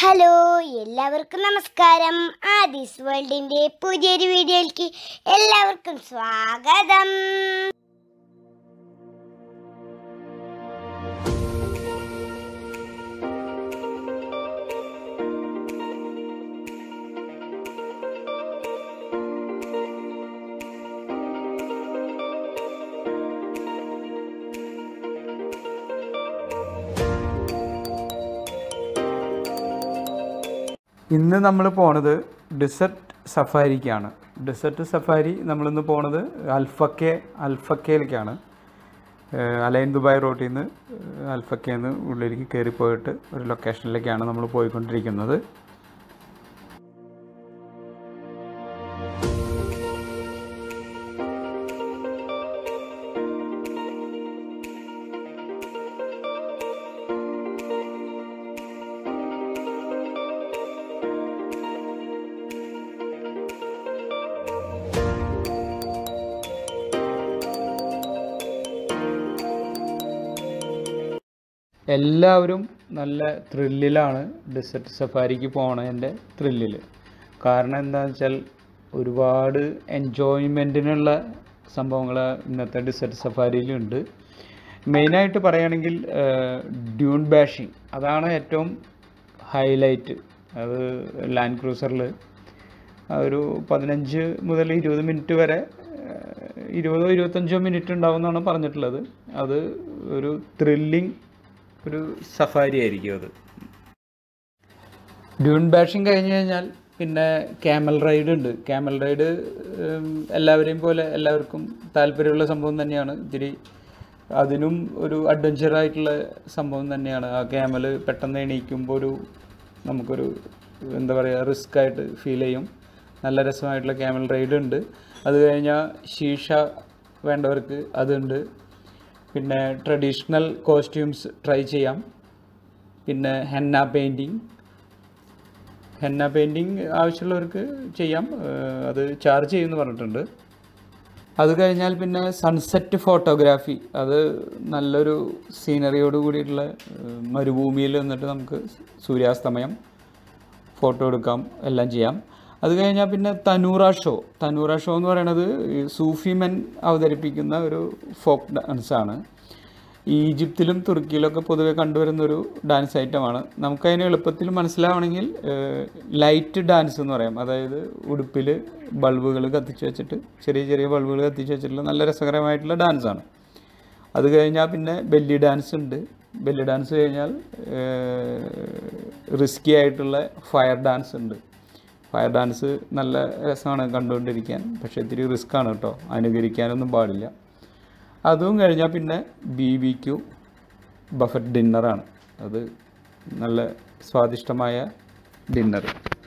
hello എല്ലാവർക്കും നമസ്കാരം ആദിസ് വേൾഡിന്റെ പുതിയൊരു വീഡിയോയിലേക്ക് എല്ലാവർക്കും സ്വാഗതം ഇന്ന് നമ്മൾ പോണത് ഡെസർട്ട് സഫാരിക്കാണ് ഡെസർട്ട് സഫാരി നമ്മളിന്ന് പോണത് അൽഫക്കെ അൽഫക്കയിലേക്കാണ് ഏഹ് അലൈൻ ദുബായ് റോട്ടിൽ നിന്ന് അൽഫക്കയിൽ നിന്ന് ഉള്ളിലേക്ക് കയറി പോയിട്ട് ഒരു ലൊക്കേഷനിലേക്കാണ് നമ്മൾ പോയിക്കൊണ്ടിരിക്കുന്നത് എല്ലാവരും നല്ല ത്രില്ലിലാണ് ഡെസർട്ട് സഫാരിക്ക് പോണതിൻ്റെ ത്രില്ലിൽ കാരണം എന്താണെന്ന് വെച്ചാൽ ഒരുപാട് എൻജോയ്മെൻറ്റിനുള്ള സംഭവങ്ങൾ ഇന്നത്തെ ഡെസർട്ട് സഫാരിയിലുണ്ട് മെയിനായിട്ട് പറയുകയാണെങ്കിൽ ഡ്യൂൺ ബാഷിങ് അതാണ് ഏറ്റവും ഹൈലൈറ്റ് അത് ലാൻഡ് ക്രൂസറിൽ ഒരു പതിനഞ്ച് മുതൽ ഇരുപത് മിനിറ്റ് വരെ ഏഹ്, ഇരുപതോ ഇരുപത്തഞ്ചോ മിനിറ്റ് ഉണ്ടാവുമെന്നാണ് പറഞ്ഞിട്ടുള്ളത് അത് ഒരു ത്രില്ലിങ് ഒരു സഫാരി ആയിരിക്കും അത് ഡ്യൂൺ ബാഷിങ് കഴിഞ്ഞ് കഴിഞ്ഞാൽ പിന്നെ ക്യാമൽ റൈഡ് ഉണ്ട് ക്യാമൽ റൈഡ് ഉം, എല്ലാവരെയും പോലെ എല്ലാവർക്കും താല്പര്യമുള്ള സംഭവം തന്നെയാണ് ഇത്തിരി അതിനും ഒരു അഡ്വഞ്ചർ ആയിട്ടുള്ള സംഭവം തന്നെയാണ് ആ ക്യാമൽ പെട്ടെന്ന് എണീക്കുമ്പോൾ ഒരു നമുക്കൊരു എന്താ പറയുക റിസ്ക് ആയിട്ട് ഫീൽ ചെയ്യും നല്ല രസമായിട്ടുള്ള ക്യാമൽ റൈഡ് ഉണ്ട് അത് കഴിഞ്ഞാൽ ശീഷ വേണ്ടവർക്ക് അതുണ്ട് പിന്നെ ട്രഡീഷണൽ കോസ്റ്റ്യൂംസ് ട്രൈ ചെയ്യാം പിന്നെ ഹെന്ന പെയിൻറ്റിങ് ഹെന്ന പെയിൻറ്റിങ് ആവശ്യമുള്ളവർക്ക് ചെയ്യാം ഏഹ് അത് ചാർജ് ചെയ്യുമെന്ന് പറഞ്ഞിട്ടുണ്ട് അത് കഴിഞ്ഞാൽ പിന്നെ സൺസെറ്റ് ഫോട്ടോഗ്രാഫി അത് നല്ലൊരു സീനറിയോട് കൂടിയിട്ടുള്ള ഏഹ് മരുഭൂമിയിൽ നിന്നിട്ട് നമുക്ക് സൂര്യാസ്തമയം ഫോട്ടോ എടുക്കാം എല്ലാം ചെയ്യാം അത് കഴിഞ്ഞാൽ പിന്നെ തനൂറ ഷോ തനൂറ ഷോ എന്ന് പറയുന്നത് ഈ സൂഫി മെൻ അവതരിപ്പിക്കുന്ന ഒരു ഫോക്ക് ഡാൻസാണ് ഈജിപ്തിലും തുർക്കിയിലൊക്കെ പൊതുവെ കണ്ടുവരുന്ന ഒരു ഡാൻസ് ഐറ്റമാണ് നമുക്കതിന് എളുപ്പത്തിൽ മനസ്സിലാവണമെങ്കിൽ ലൈറ്റ് ഡാൻസ് എന്ന് പറയാം അതായത് ഉടുപ്പിൽ ബൾബുകൾ കത്തിച്ച് വെച്ചിട്ട് ചെറിയ ചെറിയ ബൾബുകൾ കത്തിച്ച് വെച്ചിട്ടുള്ള നല്ല രസകരമായിട്ടുള്ള ഡാൻസാണ് അത് കഴിഞ്ഞാൽ പിന്നെ ബെല്ലി ഡാൻസ് ഉണ്ട് ബെല്ലി ഡാൻസ് കഴിഞ്ഞാൽ റിസ്കി ആയിട്ടുള്ള ഫയർ ഡാൻസ് ഉണ്ട് ഫയർ ഡാൻസ് നല്ല രസമാണ് കണ്ടുകൊണ്ടിരിക്കാൻ പക്ഷേ ഇത്തിരി റിസ്ക് ആണ് കേട്ടോ അനുകരിക്കാനൊന്നും പാടില്ല അതും കഴിഞ്ഞാൽ പിന്നെ ബി ബി ക്യു ബഫറ്റ് ഡിന്നറാണ് അത് നല്ല സ്വാദിഷ്ടമായ ഡിന്നർ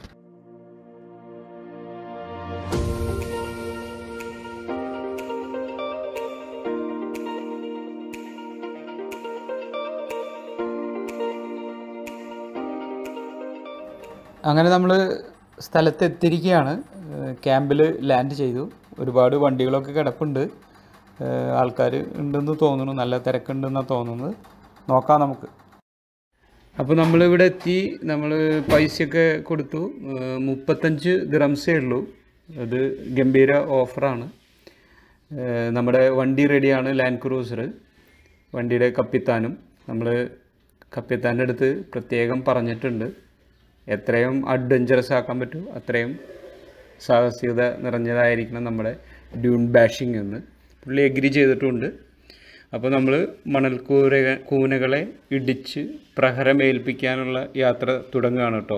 അങ്ങനെ നമ്മൾ സ്ഥലത്തെത്തിയിരിക്കുകയാണ് ക്യാമ്പിൽ ലാൻഡ് ചെയ്തു ഒരുപാട് വണ്ടികളൊക്കെ കിടപ്പുണ്ട് ആൾക്കാർ ഉണ്ടെന്ന് തോന്നുന്നു നല്ല തിരക്കുണ്ടെന്നാണ് തോന്നുന്നത് നോക്കാം നമുക്ക് അപ്പോൾ നമ്മളിവിടെ എത്തി നമ്മൾ പൈസയൊക്കെ കൊടുത്തു ഏഹ് മുപ്പത്തഞ്ച് ദ്രംസേ ഉള്ളൂ അത് ഗംഭീര ഓഫറാണ് ഏഹ് നമ്മുടെ വണ്ടി റെഡിയാണ് ലാൻഡ് ക്രൂസർ വണ്ടിയുടെ കപ്പിത്താനും നമ്മൾ കപ്പിത്താൻ്റെ അടുത്ത് പ്രത്യേകം പറഞ്ഞിട്ടുണ്ട് എത്രയും അഡ്വഞ്ചറസ് ആക്കാൻ പറ്റും അത്രയും സാഹസികത നിറഞ്ഞതായിരിക്കണം നമ്മുടെ ഡ്യൂൺ ബാഷിംഗ് എന്ന് പുള്ളി എഗ്രി ചെയ്തിട്ടുണ്ട് അപ്പോൾ നമ്മൾ മണൽക്കൂര കൂനകളെ ഇടിച്ച് പ്രഹരമേൽപ്പിക്കാനുള്ള യാത്ര തുടങ്ങുകയാണ് കേട്ടോ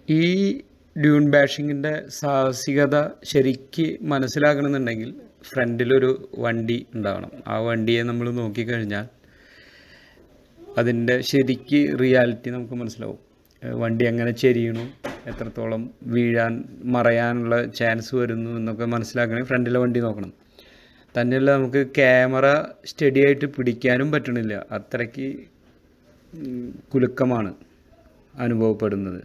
ഈ ഡ്യൂൺ ബാഷിങ്ങിൻ്റെ സാഹസികത ശരിക്ക് മനസ്സിലാക്കണമെന്നുണ്ടെങ്കിൽ ഫ്രണ്ടിലൊരു വണ്ടി ഉണ്ടാവണം ആ വണ്ടിയെ നമ്മൾ നോക്കിക്കഴിഞ്ഞാൽ അതിൻ്റെ ശരിക്ക് റിയാലിറ്റി നമുക്ക് മനസ്സിലാവും ഏഹ് വണ്ടി എങ്ങനെ ചെരിയണു എത്രത്തോളം വീഴാൻ മറയാനുള്ള ചാൻസ് വരുന്നു എന്നൊക്കെ മനസ്സിലാക്കണമെങ്കിൽ ഫ്രണ്ടിലെ വണ്ടി നോക്കണം തന്നെയല്ല നമുക്ക് ക്യാമറ സ്റ്റഡി ആയിട്ട് പിടിക്കാനും പറ്റണില്ല അത്രയ്ക്ക് ഉം, കുലുക്കമാണ് അനുഭവപ്പെടുന്നത്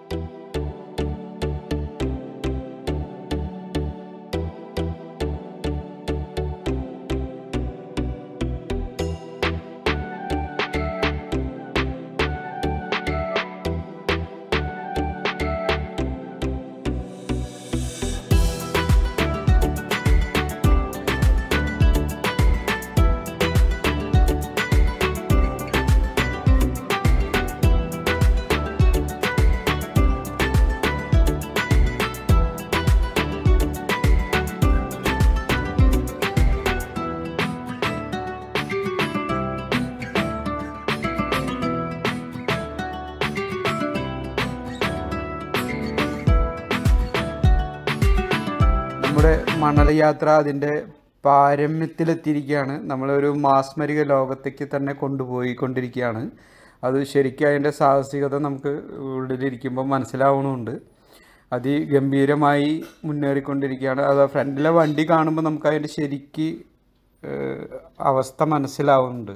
നമ്മുടെ മണൽ യാത്ര അതിൻ്റെ പാരമ്യത്തിലെത്തിയിരിക്കുകയാണ് നമ്മളൊരു മാസ്മരിക ലോകത്തേക്ക് തന്നെ കൊണ്ടുപോയി കൊണ്ടിരിക്കുകയാണ് അത് ശരിക്കും അതിൻ്റെ സാഹസികത നമുക്ക് ഉള്ളിലിരിക്കുമ്പോൾ മനസ്സിലാവണമുണ്ട് അതിഗംഭീരമായി മുന്നേറിക്കൊണ്ടിരിക്കുകയാണ് അത് ഫ്രണ്ടിലെ വണ്ടി കാണുമ്പോൾ നമുക്ക് അതിൻ്റെ ശരിക്ക് ഏഹ്, അവസ്ഥ മനസ്സിലാവുന്നുണ്ട്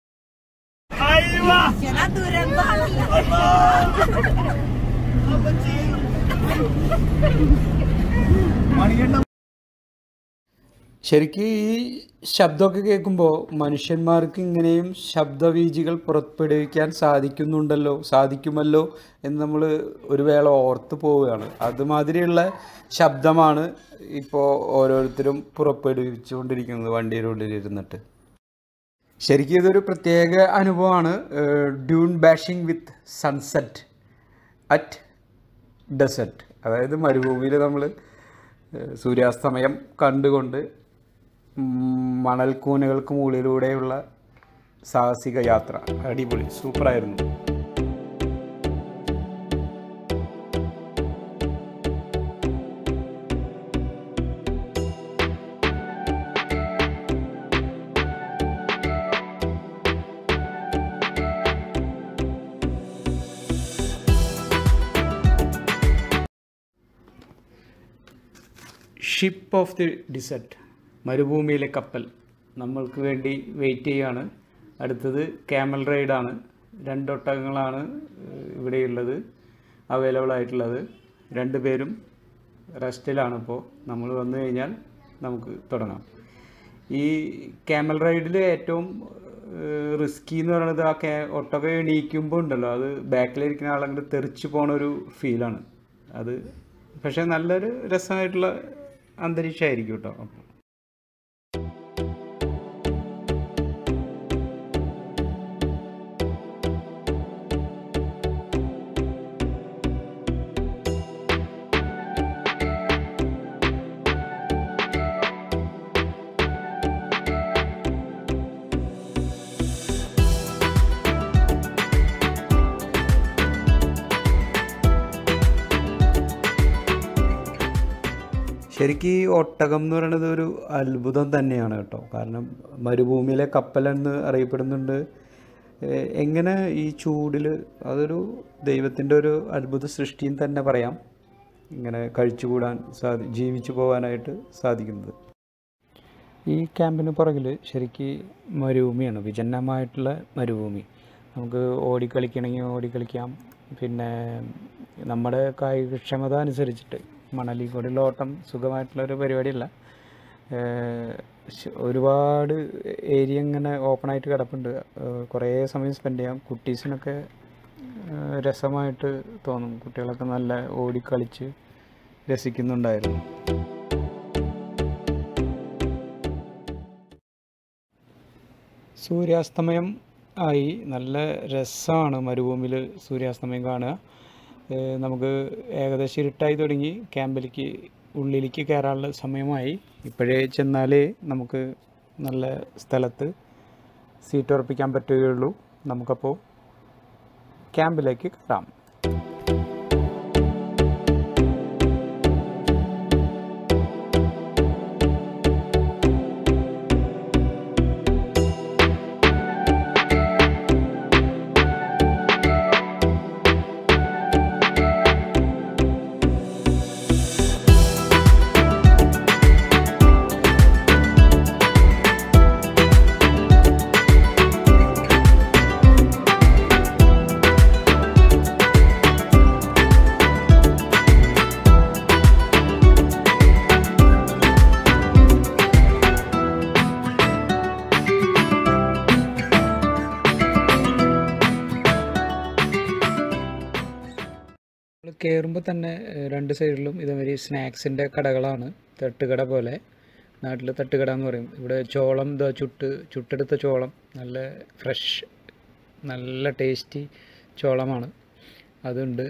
ശരിക്കും ഈ ശബ്ദമൊക്കെ കേൾക്കുമ്പോൾ മനുഷ്യന്മാർക്ക് ഇങ്ങനെയും ശബ്ദവീജികൾ പുറപ്പെടുവിക്കാൻ സാധിക്കുന്നുണ്ടല്ലോ സാധിക്കുമല്ലോ എന്ന് നമ്മൾ ഒരു വേള ഓർത്ത് പോവുകയാണ് അതുമാതിരിയുള്ള ശബ്ദമാണ് ഇപ്പോൾ ഓരോരുത്തരും പുറപ്പെടുവിച്ചുകൊണ്ടിരിക്കുന്നത് വണ്ടിയുടെ ഉള്ളിലിരുന്നിട്ട് ശരിക്കും ഇതൊരു പ്രത്യേക അനുഭവമാണ് dune bashing with sunset at desert അതായത് മരുഭൂമിയിൽ നമ്മൾ സൂര്യാസ്തമയം കണ്ടുകൊണ്ട് ഉം, മണൽക്കൂനകൾക്ക് മുകളിലൂടെയുള്ള സാഹസിക യാത്ര അടിപൊളി സൂപ്പറായിരുന്നു ഷിപ്പ് ഓഫ് ദി ഡിസർട്ട് മരുഭൂമിയിലെ കപ്പൽ നമ്മൾക്ക് വേണ്ടി വെയിറ്റ് ചെയ്യാണ് അടുത്തത് ക്യാമൽ റൈഡാണ് രണ്ടൊട്ടകങ്ങളാണ് ഏഹ്, ഇവിടെയുള്ളത് അവൈലബിൾ ആയിട്ടുള്ളത് രണ്ട് പേരും റെസ്റ്റിലാണ് ഇപ്പോൾ നമ്മൾ വന്നു കഴിഞ്ഞാൽ നമുക്ക് തുടങ്ങാം ഈ ക്യാമൽ റൈഡിൽ ഏറ്റവും റിസ്കി എന്ന് പറയുന്നത് ആ ക്യാ ഒട്ടകം എണീക്കുമ്പോൾ ഉണ്ടല്ലോ അത് ബാക്കിലിരിക്കുന്ന ആളങ്ങോട്ട് തെറിച്ച് പോണ ഒരു ഫീലാണ് അത് പക്ഷേ നല്ലൊരു രസമായിട്ടുള്ള അന്തരീക്ഷമായിരിക്കും കേട്ടോ അപ്പോൾ ശരിക്കും ഈ ഒട്ടകം എന്ന് പറയുന്നത് ഒരു അത്ഭുതം തന്നെയാണ് കേട്ടോ കാരണം മരുഭൂമിയിലെ കപ്പലെന്ന് അറിയപ്പെടുന്നുണ്ട് ഏഹ് എങ്ങനെ ഈ ചൂടിൽ അതൊരു ദൈവത്തിൻ്റെ ഒരു അത്ഭുത സൃഷ്ടിയും തന്നെ പറയാം ഇങ്ങനെ കഴിച്ചുകൂടാൻ സാധി ജീവിച്ചു പോകാനായിട്ട് സാധിക്കുന്നത് ഈ ക്യാമ്പിന് പുറകിൽ ശരിക്ക് മരുഭൂമിയാണ് വിജന്നമായിട്ടുള്ള മരുഭൂമി നമുക്ക് ഓടിക്കളിക്കണമെങ്കിൽ ഓടിക്കളിക്കാം പിന്നെ നമ്മുടെ കായികക്ഷമത അനുസരിച്ചിട്ട് മണലിൽ കൂടെയുള്ള ഓട്ടം സുഖമായിട്ടുള്ള ഒരു പരിപാടിയല്ല ഏഹ് ശ്- ഒരുപാട് ഏരിയ ഇങ്ങനെ ഓപ്പണായിട്ട് കിടപ്പുണ്ട് ഏഹ് കുറേ സമയം സ്പെൻഡ് ചെയ്യാം കുട്ടീസിനൊക്കെ ഏഹ് രസമായിട്ട് തോന്നും കുട്ടികളൊക്കെ നല്ല ഓടിക്കളിച്ച് രസിക്കുന്നുണ്ടായിരുന്നു സൂര്യാസ്തമയം ആയി നല്ല രസമാണ് മരുഭൂമിയിൽ സൂര്യാസ്തമയം കാണുക ഏഹ് നമുക്ക് ഏകദേശം ഇരുട്ടായി തുടങ്ങി ക്യാമ്പിലേക്ക് ഉള്ളിലേക്ക് കയറാനുള്ള സമയമായി ഇപ്പോഴേ ചെന്നാലേ നമുക്ക് നല്ല സ്ഥലത്ത് സീറ്റ് ഉറപ്പിക്കാൻ പറ്റുകയുള്ളൂ നമുക്കപ്പോൾ ക്യാമ്പിലേക്ക് കയറാം കയറുമ്പോൾ തന്നെ ഏഹ്, രണ്ട് സൈഡിലും ഇതേമാതിരി സ്നാക്സിൻ്റെ കടകളാണ് തട്ടുകട പോലെ നാട്ടിൽ തട്ടുകട എന്ന് പറയും ഇവിടെ ചോളം ഇതാ ചുട്ട് ചുട്ടെടുത്ത ചോളം നല്ല ഫ്രഷ് നല്ല ടേസ്റ്റി ചോളമാണ് അതുണ്ട്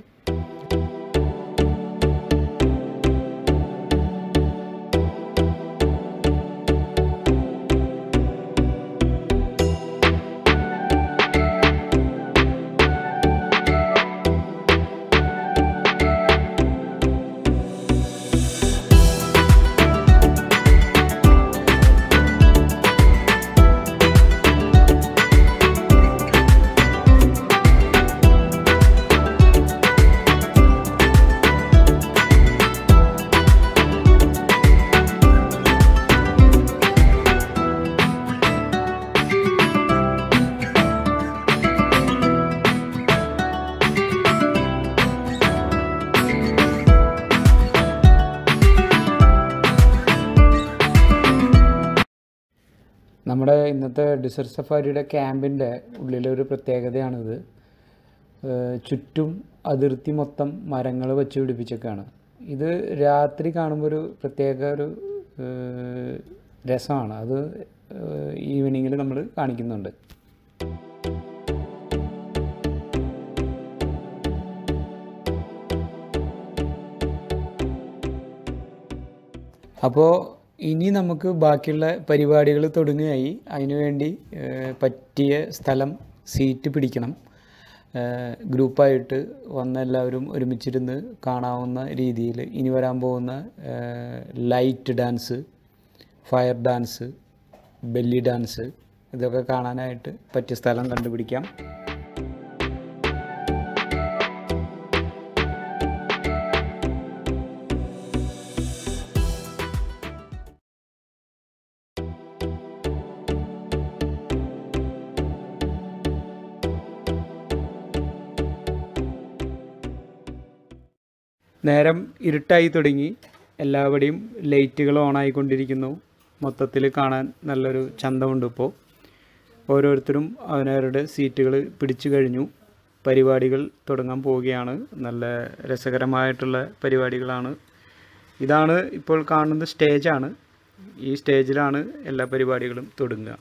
നമ്മുടെ ഇന്നത്തെ ഡിസർട്ട് സഫാരിയുടെ ക്യാമ്പിൻ്റെ ഉള്ളിലൊരു പ്രത്യേകതയാണിത് ഏഹ് ചുറ്റും അതിർത്തി മൊത്തം മരങ്ങൾ വെച്ച് പിടിപ്പിച്ചൊക്കെയാണ് ഇത് രാത്രി കാണുമ്പോൾ ഒരു പ്രത്യേക ഒരു ഏഹ് രസമാണ് അത് ഈവനിങ്ങിൽ നമ്മൾ കാണിക്കുന്നുണ്ട് അപ്പോൾ ഇനി നമുക്ക് ബാക്കിയുള്ള പരിപാടികൾ തുടങ്ങുകയായി അതിനുവേണ്ടി ഏഹ്, പറ്റിയ സ്ഥലം സീറ്റ് പിടിക്കണം ഏഹ്, ഗ്രൂപ്പായിട്ട് വന്ന എല്ലാവരും ഒരുമിച്ചിരുന്ന് കാണാവുന്ന രീതിയിൽ ഇനി വരാൻ പോകുന്ന ഏഹ്, light dance fire dance belly dance ഇതൊക്കെ കാണാനായിട്ട് പറ്റിയ സ്ഥലം കണ്ടുപിടിക്കാം നേരം ഇരുട്ടായി തുടങ്ങി എല്ലാവിടെയും ലൈറ്റുകൾ ഓണായിക്കൊണ്ടിരിക്കുന്നു മൊത്തത്തിൽ കാണാൻ നല്ലൊരു ചന്തമുണ്ട് ഇപ്പോൾ ഓരോരുത്തരും അവനവരുടെ സീറ്റുകൾ പിടിച്ചു കഴിഞ്ഞു പരിപാടികൾ തുടങ്ങാൻ പോവുകയാണ് നല്ല രസകരമായിട്ടുള്ള പരിപാടികളാണ് ഇതാണ് ഇപ്പോൾ കാണുന്ന സ്റ്റേജാണ് ഈ സ്റ്റേജിലാണ് എല്ലാ പരിപാടികളും തുടങ്ങുക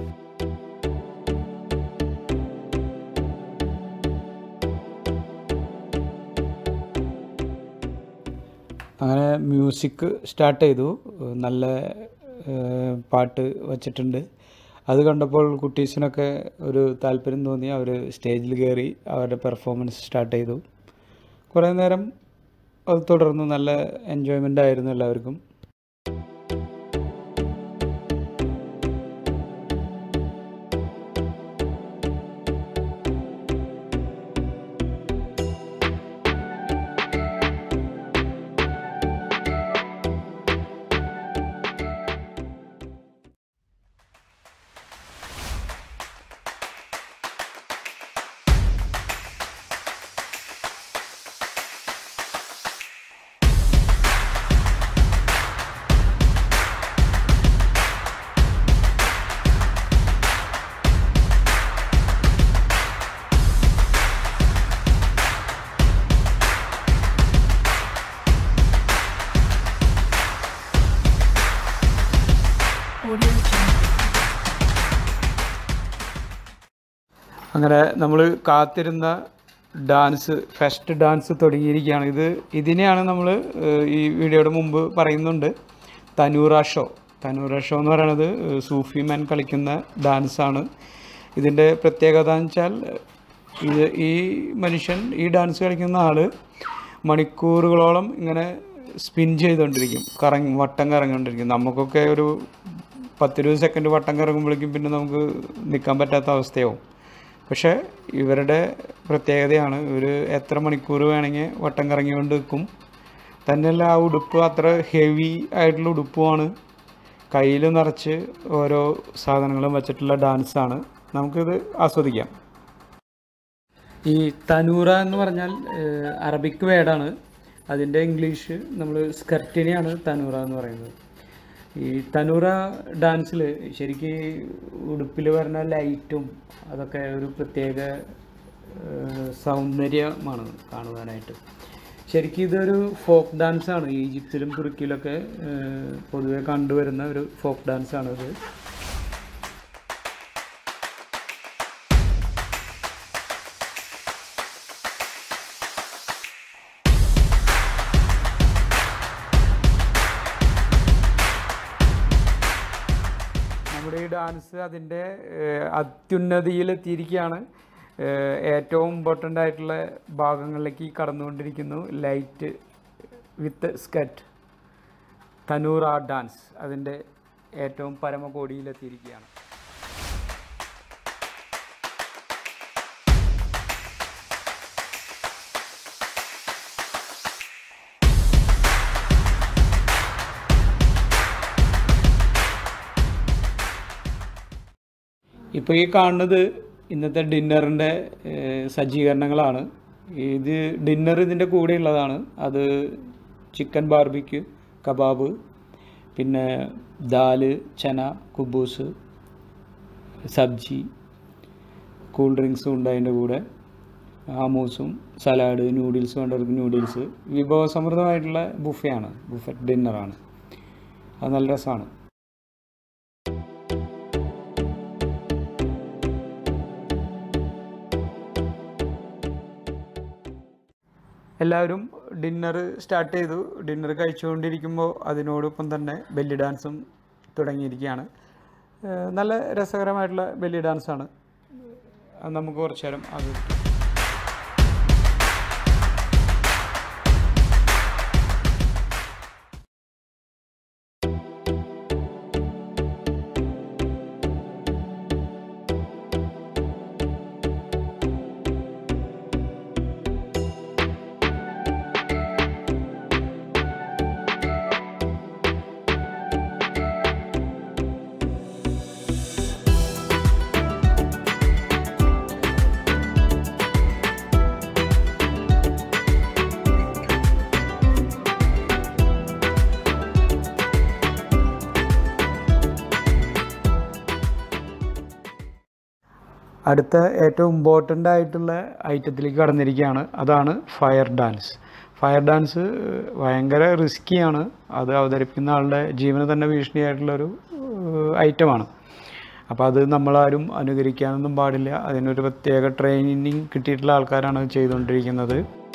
അങ്ങനെ മ്യൂസിക് സ്റ്റാർട്ട് ചെയ്തു നല്ല ഏഹ്, പാട്ട് വച്ചിട്ടുണ്ട് അത് കണ്ടപ്പോൾ കുട്ടീസിനൊക്കെ ഒരു താല്പര്യം തോന്നി അവർ സ്റ്റേജിൽ കയറി അവരുടെ പെർഫോമൻസ് സ്റ്റാർട്ട് ചെയ്തു കുറേ നേരം അത് തുടർന്നു നല്ല എൻജോയ്മെൻ്റ് ആയിരുന്നു എല്ലാവർക്കും അങ്ങനെ നമ്മൾ കാത്തിരുന്ന ഡാൻസ് ഫസ്റ്റ് ഡാൻസ് തുടങ്ങിയിരിക്കുകയാണ് ഇത് ഇതിനെയാണ് നമ്മൾ ഈ വീഡിയോയുടെ മുമ്പ് പറയുന്നുണ്ട് തനൂറ ഷോ തനൂറ ഷോ എന്ന് പറയുന്നത് ഏഹ്, സൂഫി മാൻ കളിക്കുന്ന ഡാൻസാണ് ഇതിൻ്റെ പ്രത്യേകത എന്ന് വെച്ചാൽ ഇത് ഈ മനുഷ്യൻ ഈ ഡാൻസ് കളിക്കുന്ന ആൾ മണിക്കൂറുകളോളം ഇങ്ങനെ സ്പിൻ ചെയ്തുകൊണ്ടിരിക്കും കറങ്ങി വട്ടം കറങ്ങിക്കൊണ്ടിരിക്കും നമുക്കൊക്കെ ഒരു പത്തിരുപത് സെക്കൻഡ് വട്ടം കറങ്ങുമ്പോഴേക്കും പിന്നെ നമുക്ക് നിൽക്കാൻ പറ്റാത്ത അവസ്ഥയാവും പക്ഷേ ഇവരുടെ പ്രത്യേകതയാണ് ഇവർ എത്ര മണിക്കൂർ വേണമെങ്കിൽ വട്ടം കറങ്ങിക്കൊണ്ട് നിൽക്കും തന്നെയല്ല ആ ഉടുപ്പ് അത്ര ഹെവി ആയിട്ടുള്ള ഉടുപ്പുമാണ് കയ്യിൽ നിറച്ച് ഓരോ സാധനങ്ങളും വെച്ചിട്ടുള്ള ഡാൻസാണ് നമുക്കിത് ആസ്വദിക്കാം ഈ തനൂറ എന്ന് പറഞ്ഞാൽ ഏഹ്, അറബിക് വേർഡാണ് അതിൻ്റെ ഇംഗ്ലീഷ് നമ്മൾ സ്കർട്ടിനെയാണ് തനൂറ എന്ന് പറയുന്നത് ഈ തനൂറ ഡാൻസിൽ ശരിക്ക് ഉടുപ്പിൽ വരുന്ന ലൈറ്റും അതൊക്കെ ഒരു പ്രത്യേക ഏഹ്, സൗന്ദര്യമാണ് കാണുവാനായിട്ട് ശരിക്കും ഇതൊരു ഫോക്ക് ഡാൻസ് ആണ് ഈജിപ്തിലും തുർക്കിയിലൊക്കെ ഏഹ്, പൊതുവെ കണ്ടുവരുന്ന ഒരു ഫോക്ക് ഡാൻസ് ആണ് ഇത് നമ്മുടെ ഈ ഡാൻസ് അതിൻ്റെ ഏഹ്, അത്യുന്നതിയിലെത്തിയിരിക്കുകയാണ് ഏഹ്, ഏറ്റവും ഇമ്പോർട്ടൻ്റ് ആയിട്ടുള്ള ഭാഗങ്ങളിലേക്ക് കടന്നുകൊണ്ടിരിക്കുന്നു light with skirt tanoura art dance അതിൻ്റെ ഏറ്റവും പരമകോടിയിലെത്തിയിരിക്കുകയാണ് ഇപ്പോൾ ഈ കാണുന്നത് ഇന്നത്തെ ഡിന്നറിൻ്റെ സജ്ജീകരണങ്ങളാണ് ഇത് ഡിന്നർ ഇതിൻ്റെ കൂടെ ഉള്ളതാണ് അത് ചിക്കൻ ബാർബിക്യൂ കബാബ് പിന്നെ ദാല് ചന കുബൂസ് സബ്ജി കൂൾ ഡ്രിങ്ക്സും ഉണ്ട് അതിൻ്റെ കൂടെ ആമൂസും സലാഡ് നൂഡിൽസ് വേണ്ടവർക്ക് നൂഡിൽസ് വിഭവസമൃദ്ധമായിട്ടുള്ള ബുഫയാണ് ബുഫറ്റ് ഡിന്നറാണ് അത് നല്ല രസമാണ് എല്ലാവരും ഡിന്നർ സ്റ്റാർട്ട് ചെയ്തു ഡിന്നർ കഴിച്ചുകൊണ്ടിരിക്കുമ്പോൾ അതിനോടൊപ്പം തന്നെ ബെല്ലി ഡാൻസും തുടങ്ങിയിരിക്കുകയാണ് ഏഹ് നല്ല രസകരമായിട്ടുള്ള ബെല്ലി ഡാൻസാണ് അത് നമുക്ക് കുറച്ച് നേരം അത് അടുത്ത ഏറ്റവും ഇമ്പോർട്ടൻ്റ് ആയിട്ടുള്ള ഐറ്റത്തിലേക്ക് കടന്നിരിക്കുകയാണ് അതാണ് ഫയർ ഡാൻസ് ഫയർ ഡാൻസ് ഭയങ്കര റിസ്ക്കിയാണ് അത് അവതരിപ്പിക്കുന്ന ആളുടെ ജീവന് തന്നെ ഭീഷണിയായിട്ടുള്ളൊരു ഐറ്റമാണ് അപ്പോൾ അത് നമ്മളാരും അനുകരിക്കാനൊന്നും പാടില്ല അതിനൊരു പ്രത്യേക ട്രെയിനിങ് കിട്ടിയിട്ടുള്ള ആൾക്കാരാണ് അത് ചെയ്തുകൊണ്ടിരിക്കുന്നത്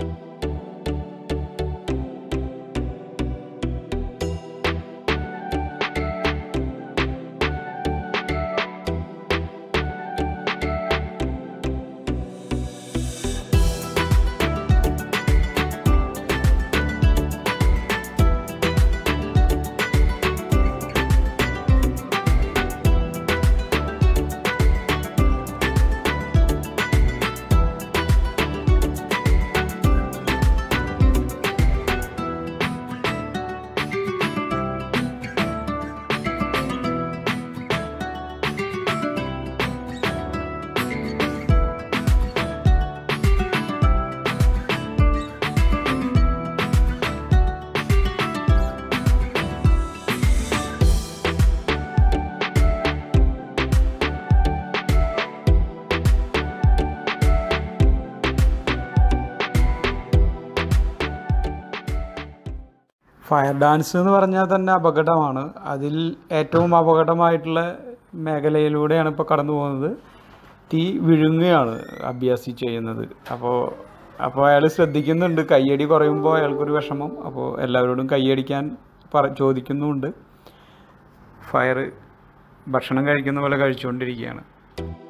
ഫയർ ഡാൻസ് എന്ന് പറഞ്ഞാൽ തന്നെ അപകടമാണ് അതിൽ ഏറ്റവും അപകടമായിട്ടുള്ള മേഖലയിലൂടെയാണ് ഇപ്പോൾ കടന്നു പോകുന്നത് തീ വിഴുങ്ങുകയാണ് അഭ്യാസി ചെയ്യുന്നത് അപ്പോൾ അപ്പോൾ അയാൾ ശ്രദ്ധിക്കുന്നുണ്ട് കയ്യടി കുറയുമ്പോൾ അയാൾക്കൊരു വിഷമം അപ്പോൾ എല്ലാവരോടും കയ്യടിക്കാൻ പറ ചോദിക്കുന്നുമുണ്ട് ഫയർ ഭക്ഷണം കഴിക്കുന്ന പോലെ കഴിച്ചുകൊണ്ടിരിക്കുകയാണ്